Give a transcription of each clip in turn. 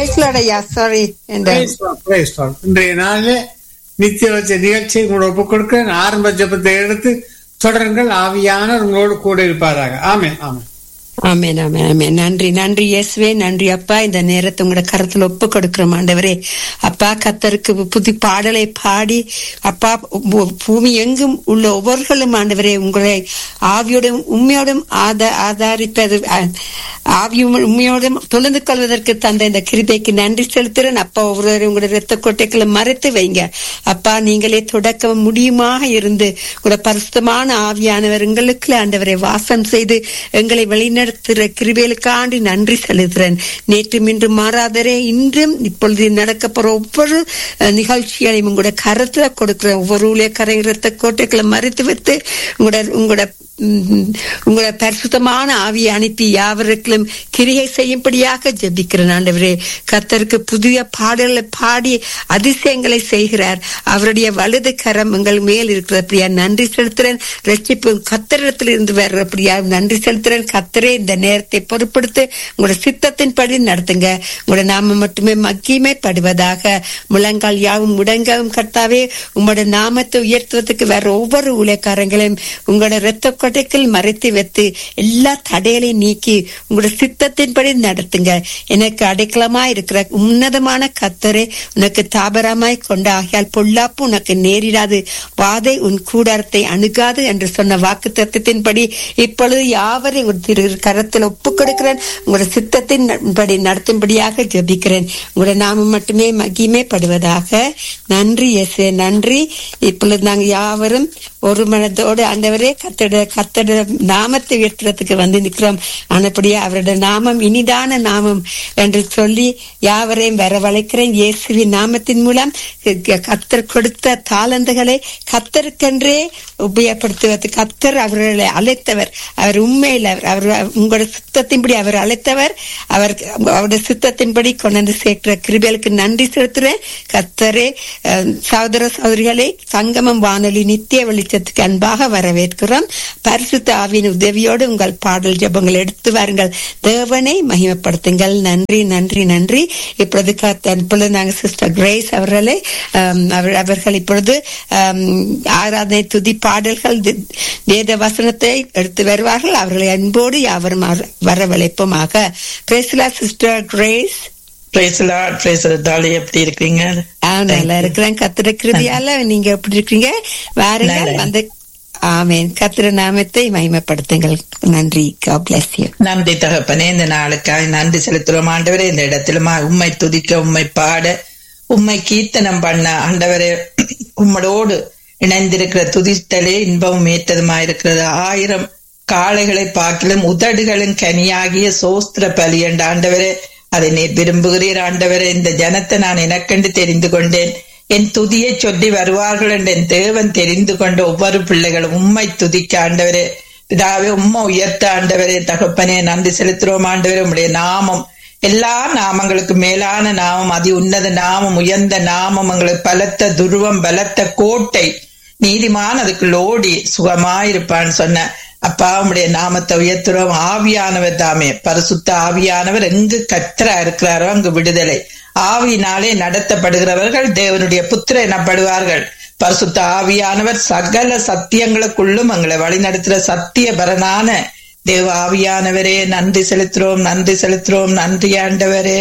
பிரைஸ்லோடையா sorry இந்த Praise God, praise God. இன்றைய நாளில் நித்திய வச்ச நிகழ்ச்சியை உங்களோட ஒப்புக் கொடுக்கிறேன் ஆரம்ப ஜெபத்தை எடுத்து தொடருங்கள் ஆவியானவர் உங்களோடு கூட இருப்பாராக ஆமென் ஆமென் ஆமென் ஆமென் ஆமென் நன்றி நன்றி இயேசுவே நன்றி அப்பா இந்த நேரத்தை உங்களோட கருத்துல ஒப்பு கொடுக்கிறோம் ஆண்டவரே அப்பா கத்தருக்கு புது பாடலை பாடி அப்பா பூ- பூமி எங்கும் உள்ள ஒவ்வொருகளும் ஆண்டவரே உங்களை ஆவியோடும் உண்மையோடும் ஆத ஆதாரித்தது அஹ், ஆவியும் உண்மையோடும் தொழுந்து கொள்வதற்கு தந்த இந்த கிருபைக்கு நன்றி செலுத்துறேன் அப்பா ஒவ்வொருவரும் உங்களோட ரத்த கொட்டைகளை மறைத்து வைங்க அப்பா நீங்களே தொடக்க முடியுமாக இருந்து உங்களோட பரிசுத்தமான ஆவியானவர் எங்களுக்கு ஆண்டவரை வாசம் செய்து எங்களை வழிநடத்துகிற கிருபைகளுக்காண்டி நன்றி செலுத்துறேன் நேற்று இன்று மாறாதரே இன்றும் இப்பொழுது நடக்க போற ஒவ்வொரு அஹ், நிகழ்ச்சிகளையும் உங்களோட கரத்துல கொடுக்கிற ஒவ்வொரு ஊழியக்காரங்க ரத்த கோட்டைகளை மறைத்து வைத்து உங்களோட உங்களோட ம், உங்களோட பரிசுத்தமான ஆவியை அனுப்பி யாவருக்கும் கிரியை செய்யும்படியாக ஜெபிக்கிறேன் ஆண்டவரே கத்தருக்கு புதிய பாடல்களை பாடி அதிசயங்களை செய்கிறார் அவருடைய வலது கரம் எங்கள் மேல் இருக்கிறபடியா நன்றி செலுத்துறேன் ரட்சிப்பு கத்தரிடத்தில் இருந்து வர்றபடியா நன்றி செலுத்துறேன் கத்தரே இந்த நேரத்தை பொறுப்படுத்து உங்களோட சித்தத்தின்படி நடத்துங்க உங்களோட நாம மட்டுமே மக்கியமே படுவதாக முழங்கால் யாவும் முடங்கவும் கர்த்தாவே உங்களோட நாமத்தை உயர்த்துவதற்கு வேற ஒவ்வொரு ஊழியக்காரங்களையும் உங்களோட இரத்த கொடைக்குள் மறைத்து வைத்து எல்லா தடைகளையும் நீக்கி உங்களோட சித்தத்தின்படி நடத்துங்க எனக்கு அடைக்கலமா இருக்கிற உன்னதமான கத்தரை உனக்கு தாபரமாய் கொண்ட ஆகியால் பொல்லாப்பு உனக்கு நேரிடாது வாதை உன் கூடாரத்தை அணுகாது என்று சொன்ன வாக்கு தத்துவத்தின்படி இப்பொழுது யாவரையும் உங்கள் திரு கரத்தில் ஒப்புக் கொடுக்கிறேன் உங்களோட சித்தத்தின் படி நடத்தும்படியாக ஜெபிக்கிறேன் உங்களோட நாமம் மட்டுமே மகிமே படுவதாக நன்றி எஸ் நன்றி இப்பொழுது நாங்கள் யாவரும் ஒரு மனதோடு ஆண்டவரே கத்தட கத்தட நாமத்தை உயர்த்துறதுக்கு வந்து நிற்கிறோம் ஆனப்படியே அவருடைய நாமம் இனிதான நாமம் என்று சொல்லி யாவரையும் வரவழைக்கிறேன் இயேசுவின் நாமத்தின் மூலம் க- கத்தர் கொடுத்த தாளந்துகளை கத்தருக்கென்றே உபயோகப்படுத்துவது கத்தர் அவர்களை அழைத்தவர் அவர் உண்மையில் அவர் அவர் உங்களோட சித்தத்தின்படி அவர் அழைத்தவர் அவர் அவருடைய சித்தத்தின்படி கொண்டு வந்து சேர்க்கிற கிருபைகளுக்கு நன்றி செலுத்துறேன் கத்தரே அஹ், சகோதர சகோதரிகளை சங்கமம் வானொலி நித்திய வெளிச்சத்துக்கு அன்பாக வரவேற்கிறோம் பரிசுத்த ஆவியின் உதவியோடு உங்கள் பாடல் ஜெபங்கள் எடுத்து வாருங்கள் தேவனை மகிமைப்படுத்துங்கள் நன்றி நன்றி நன்றி இப்பொழுது கத்த- இப்பொழுது நாங்கள் சிஸ்டர் கிரேஸ் அவர்களை ஆம், அவர்- அவர்கள் இப்பொழுது ஆம், ஆராதனை துதி பாடல்கள் தி- வேத வசனத்தை எடுத்து வருவார்கள் அவர்களை அன்போடு யாவரும் அவர் வரவழைப்போமாக பிரேசிலா sister Grace praise Lord praise Dolly எப்படி இருக்கீங்க ஆ, நல்லா இருக்கிறேன் கத்திர கிருதியால நீங்க எப்படி இருக்கீங்க வாருங்கள் நல்லா. வந்து ஆமேன் கத்திர நாமத்தை மகிமைப்படுத்துங்கள் நன்றி God bless you நன்றி தகப்பனே இந்த நாளுக்காக நன்றி செலுத்துறோம் ஆண்டவரே இந்த இடத்துல உம்மை துதிக்க உம்மை பாட உம்மை கீர்த்தனம் பண்ண ஆண்டவரே உம்மளோடு இணைந்திருக்கிற துதித்தலே இன்பமும் ஏற்றதுமா இருக்கிறது ஆயிரம் காளைகளை பார்க்கலும் உதடுகளும் கனியாகிய சோஸ்திர பலி என்ற ஆண்டவரே அதை நீர் விரும்புகிறீர் ஆண்டவரே இந்த ஜனத்தை நான் எனக்கென்று தெரிந்து கொண்டேன் என் துதியை சொல்லி வருவார்கள் என்று என் தேவன் தெரிந்து கொண்ட ஒவ்வொரு பிள்ளைகளும் உம்மை துதிக்க ஆண்டவரே பிதாவே உம்மை உயர்த்த ஆண்டவரே தகப்பனே நன்றி செலுத்துறோம் ஆண்டவரே உம்முடைய நாமம் எல்லா நாமங்களுக்கு மேலான நாமம் அதி உன்னத நாமம் உயர்ந்த நாமம் எங்களுக்கு பலத்த துருவம் பலத்த கோட்டை நீதிமான் அதுக்குள்ள ஓடி சுகமாயிருப்பான்னு சொன்ன அப்பா உம்முடைய நாமத்தை உயர்த்துறோம் ஆவியானவர் தாமே பரிசுத்த ஆவியானவர் எங்கு கத்தரா இருக்கிறாரோ அங்கு விடுதலை ஆவியினாலே நடத்தப்படுகிறவர்கள் தேவனுடைய புத்திர எனப்படுவார்கள் பரிசுத்த ஆவியானவர் சகல சத்தியங்களுக்குள்ளும் எங்களை வழிநடத்துகிற சத்திய பரனான தேவ ஆவியானவரே நன்றி செலுத்துறோம் நன்றி செலுத்துறோம் நன்றி ஆண்டவரே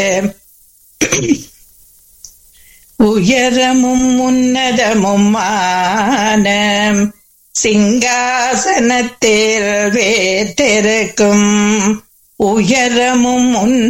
உயரமும் உன்னதமும் சிங்காசனத்தில் வேற்றிருக்கும் உயரமும் உன்னத